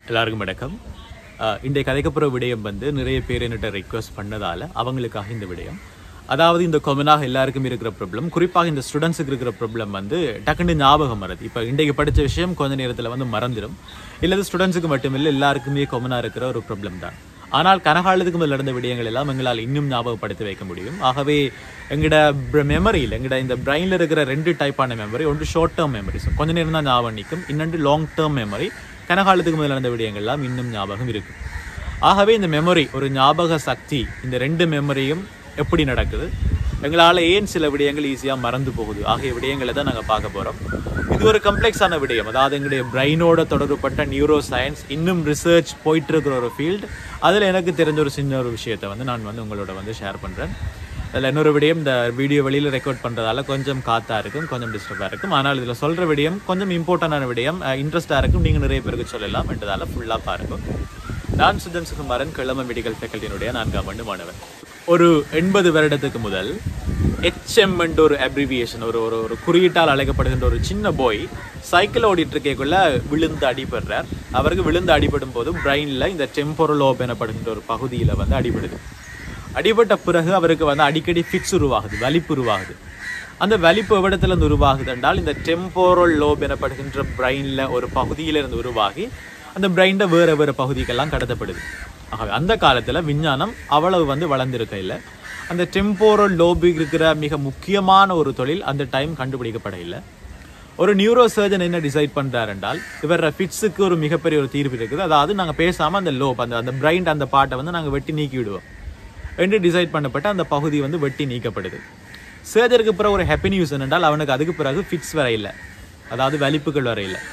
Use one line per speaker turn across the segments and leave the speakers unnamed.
எல்லாருக்கும் வணக்கம் அஹ், இன்றைய கதைக்கப்புற விடயம் வந்து நிறைய பேர் என்கிட்ட ரெக்வஸ்ட் பண்ணதால அவங்களுக்காக இந்த விடயம் அதாவது இந்த கொமனாக எல்லாருக்கும் இருக்கிற ப்ராப்ளம் குறிப்பாக இந்த ஸ்டூடெண்ட்ஸுக்கு இருக்கிற ப்ராப்ளம் வந்து டக்குன்னு ஞாபகம் மறதி இப்போ இன்றைக்கு படித்த விஷயம் கொஞ்ச நேரத்தில் வந்து மறந்துடும் இல்லது ஸ்டூடெண்ட்ஸுக்கு மட்டுமில்லை எல்லாருக்குமே கொமனாக இருக்கிற ஒரு ப்ராப்ளம் தான் ஆனால் கனகாலத்துக்கு முதல் நடந்த விடயங்கள் எல்லாம் எங்களால் இன்னும் ஞாபகப்படுத்தி வைக்க முடியும் ஆகவே எங்களோட மெமரியில் எங்களோட இந்த பிரெயினில் இருக்கிற ரெண்டு டைப்பான மெமரி ஒன்று ஷார்ட் டேர்ம் மெமரிஸ் கொஞ்ச நேரம் தான் ஞாபகம் நிற்கும் இன்னொன்று லாங் டேர்ம் மெமரி கனகாலத்துக்கு முதல் நடந்த விடயங்கள்லாம் இன்னும் ஞாபகம் இருக்கு ஆகவே இந்த மெமரி ஒரு ஞாபக சக்தி இந்த ரெண்டு மெமரியும் எப்படி நடக்குது எங்களால் ஏன் சில விடயங்கள் ஈஸியாக மறந்து போகுது ஆகிய விடயங்களை தான் நாங்கள் பார்க்க போகிறோம் இது ஒரு கம்ப்ளெக்ஸான விடயம் அதாவது எங்களுடைய பிரெயினோட தொடர்புப்பட்ட நியூரோ சயின்ஸ் இன்னும் ரிசர்ச் போயிட்டு இருக்கிற ஒரு ஃபீல்டு அதில் எனக்கு தெரிஞ்ச ஒரு சின்ன ஒரு விஷயத்தை வந்து நான் வந்து உங்களோட வந்து ஷேர் பண்ணுறேன் அதில் இன்னொரு விடயம் இந்த வீடியோ வெளியில் ரெக்கார்ட் பண்ணுறதால கொஞ்சம் காத்தா இருக்கும் கொஞ்சம் டிஸ்டர்பாக இருக்கும் ஆனால் இதில் சொல்கிற விடயம் கொஞ்சம் இம்பார்ட்டண்டான விடயம் இன்ட்ரெஸ்டாக இருக்கும் நீங்கள் நிறைய பேருக்கு சொல்லலாம் என்றதால ஃபுல்லாக பாருங்க நான் சுதன் சுகுமாரன் கிழமை மெடிக்கல் ஃபேக்கல்ட்டியினுடைய நான்காம் ஆண்டு மாணவன் ஒரு எண்பது வருடத்துக்கு முதல் HM என்ற ஒரு அப்ரிவியேஷன் ஒரு ஒரு ஒரு குறியீட்டால் அழைக்கப்படுகின்ற ஒரு சின்ன போய் சைக்கிள் ஓடிட்டு இருக்கக்குள்ள விழுந்து அடிபடுறார் அவருக்கு விழுந்து அடிபடும் போது பிரெயினில் இந்த டெம்போரல் லோப் எனப்படுகின்ற ஒரு பகுதியில் வந்து அடிபடுது அடிபட்ட பிறகு அவருக்கு வந்து அடிக்கடி ஃபிட்ஸ் உருவாகுது வலிப்பு உருவாகுது அந்த வலிப்பு எவ்விடத்துல இருந்து உருவாகுது என்றால் இந்த டெம்போரல் லோப் எனப்படுகின்ற பிரெயினில் ஒரு பகுதியில இருந்து உருவாகி அந்த பிரெயின்ல வேற வேற பகுதிக்கெல்லாம் கடத்தப்படுது ஆகவே அந்த காலத்துல விஞ்ஞானம் அவ்வளவு வந்து வளர்ந்திருக்க இல்லை அந்த டெம்போரல் லோபுக்கு இருக்கிற மிக முக்கியமான ஒரு தொழில் அந்த டைம் கண்டுபிடிக்கப்பட இல்லை ஒரு நியூரோ சர்ஜன் என்ன டிசைட் பண்றாரு என்றால் இவர் ஃபிட்ஸுக்கு ஒரு மிகப்பெரிய ஒரு தீர்வு இருக்குது அதாவது நாங்க பேசாம அந்த லோப் அந்த அந்த பிரைண்ட் அந்த பாட்டை வந்து நாங்க வெட்டி நீக்கி விடுவோம் என்று டிசைட் பண்ணப்பட்ட அந்த பகுதி வந்து வெட்டி நீக்கப்படுது சர்ஜருக்கு பிறகு ஒரு ஹாப்பி நியூஸ் என்னென்றால் அவனுக்கு அதுக்கு பிறகு ஃபிட்ஸ் வர இல்லை அதாவது வலிப்புகள் வர இல்லை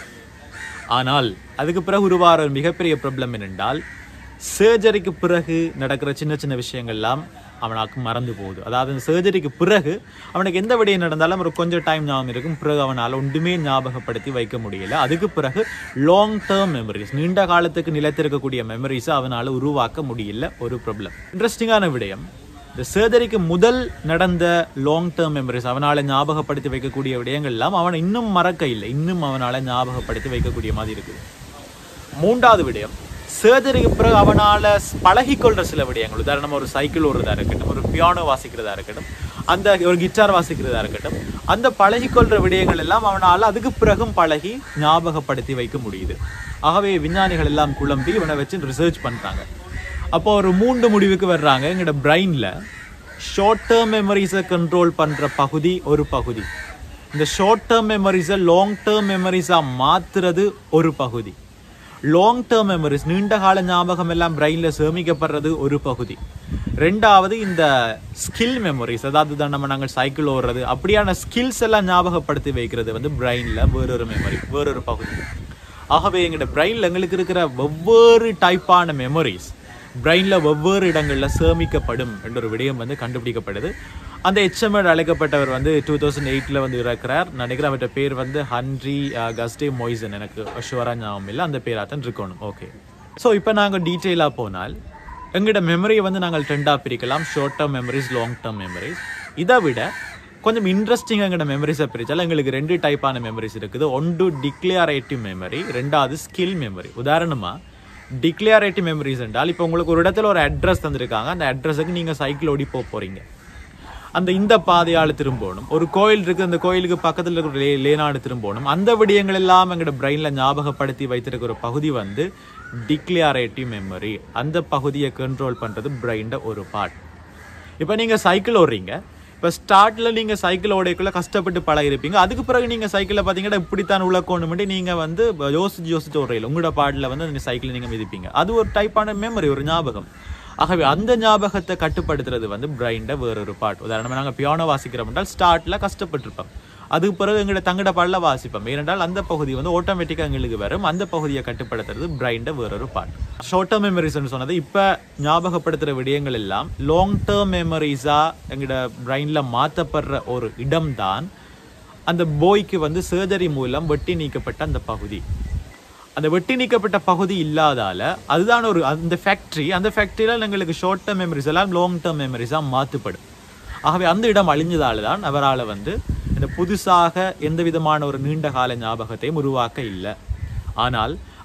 ஆனால் அதுக்கு பிறகு உருவாகிற ஒரு மிகப்பெரிய ப்ராப்ளம் என்னென்றால் சர்ஜரிக்கு பிறகு நடக்கிற சின்ன சின்ன விஷயங்கள்லாம் அவனுக்கு மறந்து போகுது அதாவது அந்த சர்ஜரிக்கு பிறகு அவனுக்கு எந்த விடயம் நடந்தாலும் ஒரு கொஞ்சம் டைம் ஞாபகம் இருக்கும் பிறகு அவனால் ஒன்றுமே ஞாபகப்படுத்தி வைக்க முடியல அதுக்கு பிறகு லாங் டேர்ம் மெமரிஸ் நீண்ட காலத்துக்கு நிலைத்திருக்கக்கூடிய மெமரிஸை அவனால் உருவாக்க முடியல ஒரு ப்ராப்ளம் இன்ட்ரெஸ்டிங்கான விடயம் இந்த சர்ஜரிக்கு முதல் நடந்த லாங் டேர்ம் மெமரிஸ் அவனால் ஞாபகப்படுத்தி வைக்கக்கூடிய விடயங்கள் எல்லாம் அவனை இன்னும் மறக்க இல்லை இன்னும் அவனால் ஞாபகப்படுத்தி வைக்கக்கூடிய மாதிரி இருக்குது மூன்றாவது விடயம் சர்ஜரிக்கு பிறகு அவனால் பழகிக்கொள்ற சில விடயங்கள் உதாரணமாக ஒரு சைக்கிள் ஓடுறதா இருக்கட்டும் ஒரு பியானோ வாசிக்கிறதா இருக்கட்டும் அந்த ஒரு கிட்டார் வாசிக்கிறதா இருக்கட்டும் அந்த பழகிக்கொள்ற விடயங்கள் எல்லாம் அவனால் அதுக்கு பிறகும் பழகி ஞாபகப்படுத்தி வைக்க முடியுது ஆகவே விஞ்ஞானிகள் எல்லாம் குழம்பி இவனை வச்சு ரிசர்ச் பண்ணுறாங்க அப்போ ஒரு மூன்று முடிவுக்கு வர்றாங்க எங்களோட பிரெயினில் ஷார்ட் டேர்ம் மெமரிஸை கண்ட்ரோல் பண்ணுற பகுதி ஒரு பகுதி இந்த ஷார்ட் டேர்ம் மெமரிஸை லாங் டேர்ம் மெமரிஸாக மாற்றுறது ஒரு பகுதி லாங் டேர்ம் மெமரிஸ் நீண்ட கால ஞாபகம் எல்லாம் பிரெயினில் சேமிக்கப்படுறது ஒரு பகுதி ரெண்டாவது இந்த ஸ்கில் மெமரிஸ் அதாவது தான் நம்ம நாங்கள் சைக்கிள் ஓடுறது அப்படியான ஸ்கில்ஸ் எல்லாம் ஞாபகப்படுத்தி வைக்கிறது வந்து பிரெயினில் வேறொரு மெமரி வேறொரு பகுதி ஆகவே எங்களோட பிரெயினில் எங்களுக்கு இருக்கிற வெவ்வேறு டைப்பான மெமரிஸ் பிரெயினில் வெவ்வேறு இடங்களில் சேமிக்கப்படும் என்ற ஒரு விடயம் வந்து கண்டுபிடிக்கப்படுது அந்த எச்எம்எட் அழைக்கப்பட்டவர் வந்து டூ தௌசண்ட் எயிட்டில் வந்து இருக்கிறார் நினைக்கிறேன் அவர்கிட்ட பேர் வந்து ஹன்ரி கஸ்டே மொய்சன் எனக்கு ஷுவராக ஞாபகம் இல்லை அந்த பேராக தான் இருக்கணும் ஓகே ஸோ இப்போ நாங்கள் டீட்டெயிலாக போனால் எங்களோட மெமரியை வந்து நாங்கள் ட்ரெண்டாக பிரிக்கலாம் short term memories long term memories இதை விட கொஞ்சம் இன்ட்ரெஸ்டிங்காக எங்களோட மெமரிஸை பிரித்தால் எங்களுக்கு ரெண்டு டைப்பான மெமரிஸ் இருக்குது ஒன்று டிக்ளியரேட்டிவ் மெமரி ரெண்டாவது ஸ்கில் மெமரி உதாரணமாக டிக்ளியரேட்டிவ் மெமரிஸ் என்றால் இப்போ உங்களுக்கு ஒரு இடத்துல ஒரு அட்ரஸ் தந்திருக்காங்க அந்த அட்ரஸுக்கு நீங்கள் சைக்கிள் ஓடி போக போகிறீங்க அந்த இந்த பாதையால் திரும்பணும் ஒரு கோயில் இருக்கு அந்த கோயிலுக்கு பக்கத்தில் இருக்கிற லே லேனாடு திரும்பணும் அந்த விடயங்கள் எல்லாம் எங்களோட பிரெயினில் ஞாபகப்படுத்தி வைத்திருக்கிற ஒரு பகுதி வந்து டிக்ளியரேட்டிவ் மெமரி அந்த பகுதியை கண்ட்ரோல் பண்ணுறது பிரெயின்ட ஒரு பார்ட் இப்போ நீங்கள் சைக்கிள் ஓடுறீங்க இப்போ ஸ்டார்ட்டில் நீங்கள் சைக்கிள் ஓடைக்குள்ள கஷ்டப்பட்டு பழகிருப்பீங்க அதுக்கு பிறகு நீங்கள் சைக்கிளில் பார்த்தீங்கன்னா இப்படித்தான் உழக்கணும்ட்டு நீங்கள் வந்து யோசிச்சு யோசிச்சு ஓடுறீங்க உங்களோட பாட்டில் வந்து அந்த சைக்கிளை நீங்கள் மிதிப்பீங்க அது ஒரு டைப்பான மெமரி ஒரு ஞாபகம் ஆகவே அந்த ஞாபகத்தை கட்டுப்படுத்துறது வந்து பிரைண்ட வேறொரு பாட் உதாரணமாக நாங்கள் பியானோ வாசிக்கிறோம் என்றால் ஸ்டார்ட்ல கஷ்டப்பட்டிருப்போம் அதுக்கு பிறகு எங்களோட தங்கட பாடல வாசிப்போம் ஏனென்றால் அந்த பகுதி வந்து ஆட்டோமேட்டிக்காக எங்களுக்கு வரும் அந்த பகுதியை கட்டுப்படுத்துறது பிரைண்ட வேறொரு பாட் ஷார்ட் டேர்ம் மெமரிஸ்னு சொன்னது இப்போ ஞாபகப்படுத்துகிற விடயங்கள் எல்லாம் லாங் டேர்ம் மெமரிஸாக எங்களோட பிரைனில் மாற்றப்படுற ஒரு இடம்தான் அந்த போய்க்கு வந்து சர்ஜரி மூலம் வெட்டி நீக்கப்பட்ட அந்த பகுதி அந்த வெட்டி நீக்கப்பட்ட பகுதி இல்லாதால அதுதான் ஒரு அந்த ஃபேக்ட்ரி அந்த ஃபேக்ட்ரியில் எங்களுக்கு ஷார்ட் டேர்ம் மெமரிஸ் எல்லாம் லாங் டேர்ம் மெமரிஸாக மாற்றுப்படும் ஆகவே அந்த இடம் அழிஞ்சதால தான் அவரால் வந்து இந்த புதுசாக எந்த விதமான ஒரு நீண்ட கால ஞாபகத்தையும் உருவாக்க இல்லை ஆனால்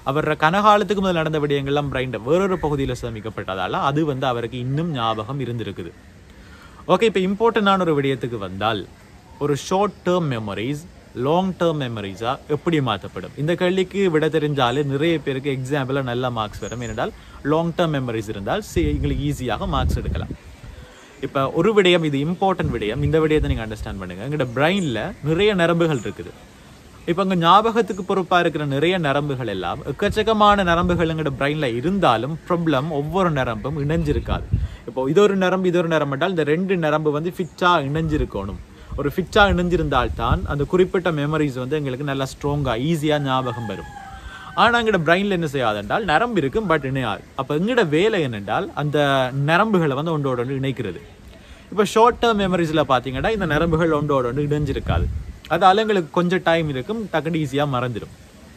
அவர கனகாலத்துக்கு முதல் நடந்த விடயங்கள்லாம் பிரைண்ட வேறொரு பகுதியில் சேமிக்கப்பட்டதால அது வந்து அவருக்கு இன்னும் ஞாபகம் இருந்திருக்குது ஓகே இப்போ இம்பார்ட்டண்டான ஒரு விடயத்துக்கு வந்தால் ஒரு short term memories long term மெமரிஸா எப்படி மாற்றப்படும் இந்த கேள்விக்கு விட தெரிஞ்சாலே நிறைய பேருக்கு எக்ஸாம்பிளாக நல்ல மார்க்ஸ் வரும் ஏனென்றால் லாங் டேர்ம் மெமரிஸ் இருந்தால் சி எங்களுக்கு ஈஸியாக மார்க்ஸ் எடுக்கலாம் இப்போ ஒரு விடயம் இது இம்பார்ட்டன்ட் விடயம் இந்த விடயத்தை நீங்கள் அண்டர்ஸ்டாண்ட் பண்ணுங்க எங்களோட பிரெயினில் நிறைய நரம்புகள் இருக்குது இப்போ அங்கே ஞாபகத்துக்கு பொறுப்பாக இருக்கிற நிறைய நரம்புகள் எல்லாம் எக்கச்சக்கமான நரம்புகள் எங்களோட பிரெயினில் இருந்தாலும் ப்ராப்ளம் ஒவ்வொரு நரம்பும் இணைஞ்சிருக்காது இப்போ இது ஒரு நரம்பு இது ஒரு நரம்பு என்றால் இந்த ரெண்டு நரம்பு வந்து ஃபிட்டாக இணைஞ்சிருக்கணும் ஒரு ஃபிட்டாக இணைஞ்சிருந்தால் தான் அந்த குறிப்பிட்ட மெமரிஸ் வந்து எங்களுக்கு நல்லா ஸ்ட்ராங்காக ஈஸியாக ஞாபகம் வரும் ஆனால் எங்களோட பிரெயினில் என்ன செய்யாதென்றால் நரம்பு இருக்கும் பட் இணையாது அப்போ எங்களோட வேலை என்னென்றால் அந்த நரம்புகளை வந்து ஒன்றோட ஒன்று இணைக்கிறது இப்போ ஷார்ட் டேர்ம் மெமரிஸில் பார்த்தீங்கன்னா இந்த நரம்புகள் ஒன்றோட ஒன்று இணைஞ்சிருக்காது அதால எங்களுக்கு கொஞ்சம் டைம் இருக்கும் டக்குனு ஈஸியாக மறந்துடும்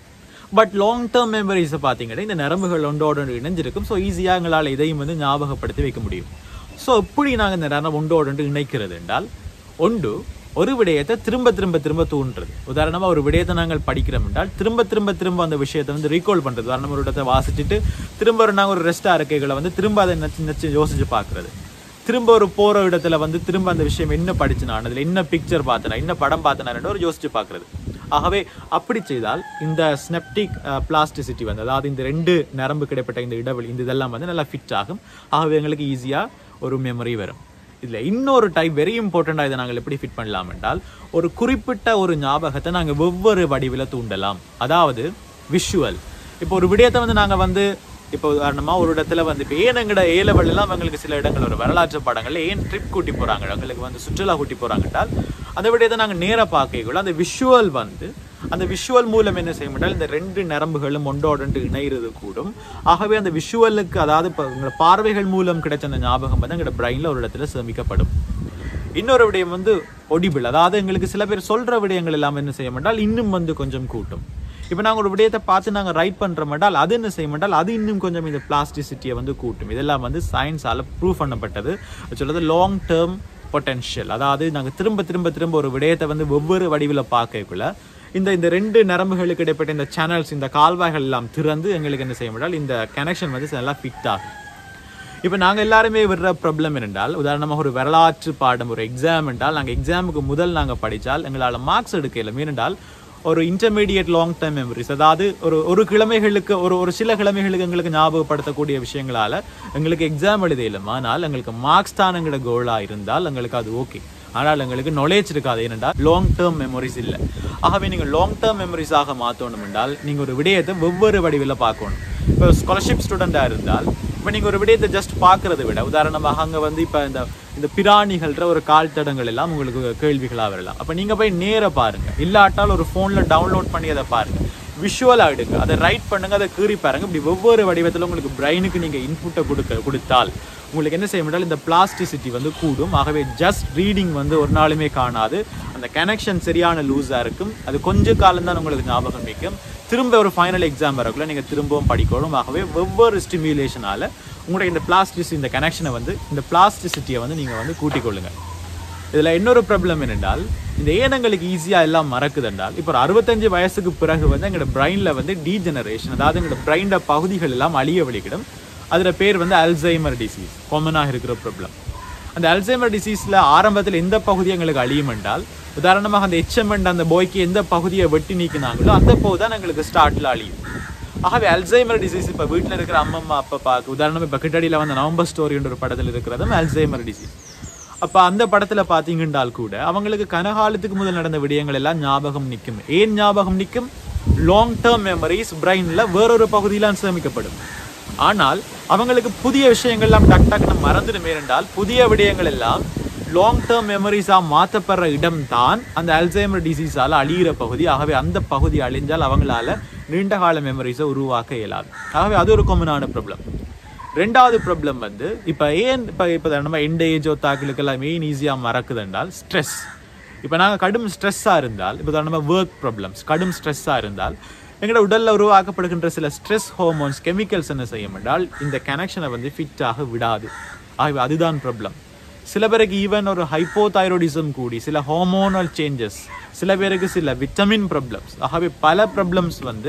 பட் லாங் டேர்ம் மெமரிஸை பார்த்தீங்கன்னா இந்த நரம்புகள் ஒன்றோட ஒன்று இணைஞ்சிருக்கும் ஸோ ஈஸியாக எங்களால் இதையும் வந்து ஞாபகப்படுத்தி வைக்க முடியும் ஸோ எப்படி நாங்கள் இந்த நரம்பு ஒன்றோட ஒன்று இணைக்கிறது என்றால் ஒன்று ஒரு விடயத்தை திரும்ப திரும்ப திரும்ப தூண்டுறது உதாரணமாக ஒரு விடயத்தை நாங்கள் படிக்கிறோம் என்றால் திரும்ப திரும்ப திரும்ப அந்த விஷயத்தை வந்து ரீகால் பண்ணுறது உதாரணமாக ஒரு இடத்தை வாசிச்சுட்டு திரும்ப ஒரு நாங்கள் ஒரு ரெஸ்ட் அறிக்கைகளை வந்து திரும்ப அதை நச்சு நச்சு யோசிச்சு பார்க்குறது திரும்ப ஒரு போகிற இடத்துல வந்து திரும்ப அந்த விஷயம் என்ன படிச்சு நான் அதில் என்ன பிக்சர் பார்த்தேனா என்ன படம் பார்த்தேனா ஒரு யோசிச்சு பார்க்குறது ஆகவே அப்படி செய்தால் இந்த ஸ்னெப்டிக் பிளாஸ்டிசிட்டி வந்து அதாவது இந்த ரெண்டு நரம்பு கிடைப்பட்ட இந்த இடைவெளி இந்த இதெல்லாம் வந்து நல்லா ஃபிட் ஆகும் ஆகவே எங்களுக்கு ஈஸியாக ஒரு மெமரி வரும் இதில் இன்னொரு டைப் வெரி இம்பார்ட்டண்ட்டாக இதை நாங்கள் எப்படி ஃபிட் பண்ணலாம் என்றால் ஒரு குறிப்பிட்ட ஒரு ஞாபகத்தை நாங்கள் வெவ்வேறு வடிவில் தூண்டலாம் அதாவது விஷுவல் இப்போ ஒரு விடயத்தை வந்து நாங்கள் வந்து இப்போ உதாரணமாக ஒரு இடத்துல வந்து இப்போ ஏன் எங்கட ஏ level எல்லாம் எங்களுக்கு சில இடங்கள் ஒரு வரலாற்று படங்கள்ல ஏன் ட்ரிப் கூட்டி போகிறாங்க எங்களுக்கு வந்து சுற்றுலா கூட்டி போகிறாங்கன்றால் அந்த விடயத்தை நாங்கள் நேராக பார்க்கக்குள்ள அந்த விஷுவல் வந்து அந்த விஷுவல் மூலம் என்ன செய்ய முடியாது இந்த ரெண்டு நரம்புகளும் ஒன்றோடொன்று இணைகிறது கூடும் ஆகவே அந்த விஷுவலுக்கு அதாவது இப்போ உங்களோட பார்வைகள் மூலம் கிடைச்ச அந்த ஞாபகம் வந்து எங்களோட பிரெயினில் ஒரு இடத்துல சேமிக்கப்படும் இன்னொரு விடயம் வந்து ஒடிபிள் அதாவது எங்களுக்கு சில பேர் சொல்ற விடயங்கள் எல்லாம் என்ன செய்ய மாட்டால் இன்னும் வந்து கொஞ்சம் கூட்டும் இப்போ நாங்கள் ஒரு விடயத்தை பார்த்து நாங்கள் ரைட் பண்ணுற மாட்டால் அது என்ன செய்ய மாட்டால் அது இன்னும் கொஞ்சம் இந்த பிளாஸ்டிசிட்டியை வந்து கூட்டும் இதெல்லாம் வந்து சயின்ஸால் ப்ரூவ் பண்ணப்பட்டது சொல்றது லாங் டேர்ம் பொட்டென்ஷியல் அதாவது நாங்கள் திரும்ப திரும்ப திரும்ப ஒரு விடயத்தை வந்து ஒவ்வொரு வடிவில் பார்க்கக்குள்ள இந்த இந்த ரெண்டு நரம்புகளுக்கு இடைப்பட்ட இந்த சேனல்ஸ் இந்த கால்வாய்கள் எல்லாம் திறந்து எங்களுக்கு என்ன செய்ய முடியாது இந்த கனெக்ஷன் வந்து நல்லா ஃபிட் ஆகும் இப்போ நாங்கள் எல்லாருமே விடுற ப்ராப்ளம் என்றால் உதாரணமாக ஒரு வரலாற்று பாடம் ஒரு எக்ஸாம் என்றால் நாங்கள் எக்ஸாமுக்கு முதல் நாங்கள் படித்தால் எங்களால் மார்க்ஸ் எடுக்கல ஏனென்றால் ஒரு இன்டர்மீடியட் லாங் டைம் மெமரிஸ் அதாவது ஒரு ஒரு கிழமைகளுக்கு ஒரு ஒரு சில கிழமைகளுக்கு எங்களுக்கு ஞாபகப்படுத்தக்கூடிய விஷயங்களால எங்களுக்கு எக்ஸாம் எழுதையிலும் ஆனால் எங்களுக்கு மார்க்ஸ் தான் எங்களோட கோலாக இருந்தால் எங்களுக்கு அது ஓகே ஆனால் எங்களுக்கு நாலேஜ் இருக்காது ஏனென்றால் லாங் டேர்ம் மெமரிஸ் இல்லை ஆகவே நீங்கள் லாங் டேர்ம் மெமரிஸாக மாற்றணும் என்றால் நீங்கள் ஒரு விடயத்தை வெவ்வேறு வடிவில் பார்க்கணும் இப்போ ஸ்காலர்ஷிப் ஸ்டூடெண்டாக இருந்தால் இப்போ நீங்கள் ஒரு விடயத்தை ஜஸ்ட் பார்க்கறதை விட உதாரணமாக அங்கே வந்து இப்போ இந்த இந்த பிராணிகள்ன்ற ஒரு கால் தடங்கள் எல்லாம் உங்களுக்கு கேள்விகளாக வரலாம் அப்போ நீங்கள் போய் நேர பாருங்க இல்லாட்டால் ஒரு ஃபோனில் டவுன்லோட் பண்ணி அதை பாருங்க விஷுவலாக எடுங்க அதை ரைட் பண்ணுங்க அதை கீறி பாருங்க இப்படி ஒவ்வொரு வடிவத்தில் உங்களுக்கு பிரெயினுக்கு நீங்கள் இன்புட்டை கொடுக்க கொடுத்தால் உங்களுக்கு என்ன செய்ய முடியாது இந்த பிளாஸ்டிசிட்டி வந்து கூடும் ஆகவே ஜஸ்ட் ரீடிங் வந்து ஒரு நாளுமே காணாது அந்த கனெக்ஷன் சரியான லூஸாக இருக்கும் அது கொஞ்ச காலம் தான் உங்களுக்கு ஞாபகம் நிற்கும் திரும்ப ஒரு ஃபைனல் எக்ஸாம் வரக்குள்ள நீங்கள் திரும்பவும் படிக்கணும் ஆகவே ஒவ்வொரு ஸ்டிமுலேஷனால உங்களுடைய இந்த பிளாஸ்டிஸ் இந்த கனெக்ஷனை வந்து இந்த பிளாஸ்டிசிட்டியை வந்து நீங்கள் வந்து கூட்டிக் கொள்ளுங்க இதில் இன்னொரு ப்ராப்ளம் என்னென்றால் இந்த ஏனங்களுக்கு ஈஸியாக எல்லாம் மறக்குது என்றால் இப்போ ஒரு அறுபத்தஞ்சு வயசுக்கு பிறகு வந்து எங்களோட பிரெயினில் வந்து டீஜெனரேஷன் அதாவது எங்களோட பிரெயினோட பகுதிகள் எல்லாம் அழிய வெளிக்கிடும் அதில் பேர் வந்து அல்சைமர் டிசீஸ் காமனாக இருக்கிற ப்ராப்ளம் அந்த அல்சைமர் டிசீஸில் ஆரம்பத்தில் எந்த பகுதி எங்களுக்கு அழியும் என்றால் உதாரணமாக அந்த எச்எம்எண்ட் அந்த போய்க்கு எந்த பகுதியை வெட்டி நீக்கினாங்களோ அந்த பகுதி தான் எங்களுக்கு ஸ்டார்ட்டில் அழியும் ஆகவே அல்சைமர் டிசீஸ் இப்போ வீட்டில் இருக்கிற அம்மம்மா அப்பா பாக்கு உதாரணம் இப்போ கிட்டடியில் வந்த நவம்பர் ஸ்டோரின்ற ஒரு படத்தில் இருக்கிறதும் அல்சைமர் டிசீஸ் அப்போ அந்த படத்தில் பார்த்தீங்கன்றால் கூட அவங்களுக்கு கனகாலத்துக்கு முதல் நடந்த விடயங்கள் எல்லாம் ஞாபகம் நிற்கும் ஏன் ஞாபகம் நிற்கும் லாங் டேர்ம் மெமரிஸ் பிரெயினில் வேறொரு பகுதியிலாம் சேமிக்கப்படும் ஆனால் அவங்களுக்கு புதிய விஷயங்கள்லாம் டக் டக்குன்னு மறந்துடுமே என்றால் புதிய விடயங்கள் எல்லாம் லாங் டேர்ம் மெமரிஸாக மாற்றப்படுற இடம் தான் அந்த அல்சைமர் டிசீஸால் அழியிற பகுதி ஆகவே அந்த பகுதி அழிஞ்சால் அவங்களால நீண்ட கால மெமரிஸை உருவாக்க இயலாது ஆகவே அது ஒரு காமனான ப்ராப்ளம் ரெண்டாவது ப்ராப்ளம் வந்து இப்போ ஏன் இப்போ இப்போ நம்ம எந்த ஏஜ் ஒத்தாக்களுக்கெல்லாம் மெயின் ஈஸியாக மறக்குது என்றால் ஸ்ட்ரெஸ் இப்போ நாங்கள் கடும் ஸ்ட்ரெஸ்ஸாக இருந்தால் இப்போ நம்ம ஒர்க் ப்ராப்ளம்ஸ் கடும் ஸ்ட்ரெஸ்ஸாக இருந்தால் எங்களோட உடலில் உருவாக்கப்படுகின்ற சில ஸ்ட்ரெஸ் ஹார்மோன்ஸ் கெமிக்கல்ஸ் என்ன செய்யும் என்றால் இந்த கனெக்ஷனை வந்து ஃபிட்டாக விடாது ஆகவே அதுதான் ப்ராப்ளம் சில பேருக்கு ஈவன் ஒரு ஹைப்போதைரோடிசம் கூடி சில ஹார்மோனல் சேஞ்சஸ் சில பேருக்கு சில விட்டமின் ப்ராப்ளம்ஸ் ஆகவே பல ப்ராப்ளம்ஸ் வந்து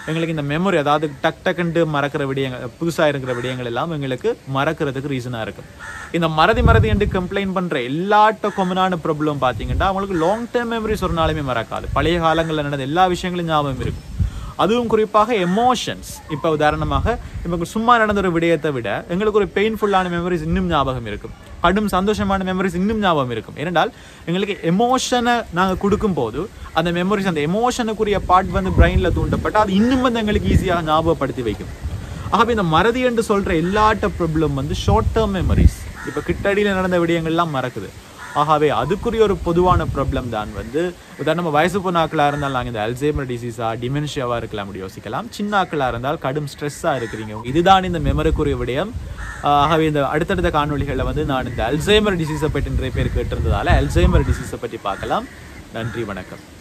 எங்களுக்கு இந்த மெமரி அதாவது டக் டக்குன்ட்டு மறக்கிற விடயங்கள் புதுசாக இருக்கிற விடயங்கள் எல்லாம் எங்களுக்கு மறக்கிறதுக்கு ரீசனாக இருக்கும் இந்த மறதி மறதி என்று கம்ப்ளைண்ட் பண்ணுற எல்லாட்ட கொமனான ப்ராப்ளம் பார்த்தீங்கன்னா அவங்களுக்கு லாங் டேர்ம் மெமரிஸ் ஒரு நாளுமே மறக்காது பழைய காலங்களில் நடந்த எல்லா விஷயங்களும் ஞாபகம் இருக்கும் அதுவும் குறிப்பாக எமோஷன்ஸ் இப்போ உதாரணமாக இப்போ சும்மா நடந்த ஒரு விடயத்தை விட எங்களுக்கு ஒரு பெயின்ஃபுல்லான மெமரிஸ் இன்னும் ஞாபகம் இருக்கும் கடும் சந்தோஷமான மெமரிஸ் இன்னும் ஞாபகம் இருக்கும் ஏனென்றால் எங்களுக்கு எமோஷனை நாங்கள் கொடுக்கும்போது அந்த மெமரிஸ் அந்த எமோஷனுக்குரிய பார்ட் வந்து பிரெயினில் தூண்டப்பட்டு அது இன்னும் வந்து எங்களுக்கு ஈஸியாக ஞாபகப்படுத்தி வைக்கும் ஆகவே இந்த மறதி என்று சொல்கிற எல்லாட்ட ப்ராப்ளம் வந்து ஷார்ட் டேர்ம் மெமரிஸ் இப்போ கிட்டடியில் நடந்த விடயங்கள்லாம் மறக்குது ஆகவே அதுக்குரிய ஒரு பொதுவான ப்ராப்ளம் தான் வந்து உதாரணமாக வயசு பொண்ணாக்களாக இருந்தால் நாங்கள் இந்த அல்சைமர் டிசீஸா டிமென்ஷியாவாக இருக்கலாம் அப்படி யோசிக்கலாம் சின்ன ஆக்களாக இருந்தால் கடும் ஸ்ட்ரெஸ்ஸாக இருக்கிறீங்க இதுதான் இந்த மெமரிக்குரிய விடயம் ஆகவே இந்த அடுத்தடுத்த காணொளிகளில் வந்து நான் இந்த அல்சைமர் டிசீஸை பற்றி நிறைய பேர் கேட்டிருந்ததால அல்சைமர் டிசீஸை பற்றி பார்க்கலாம் நன்றி வணக்கம்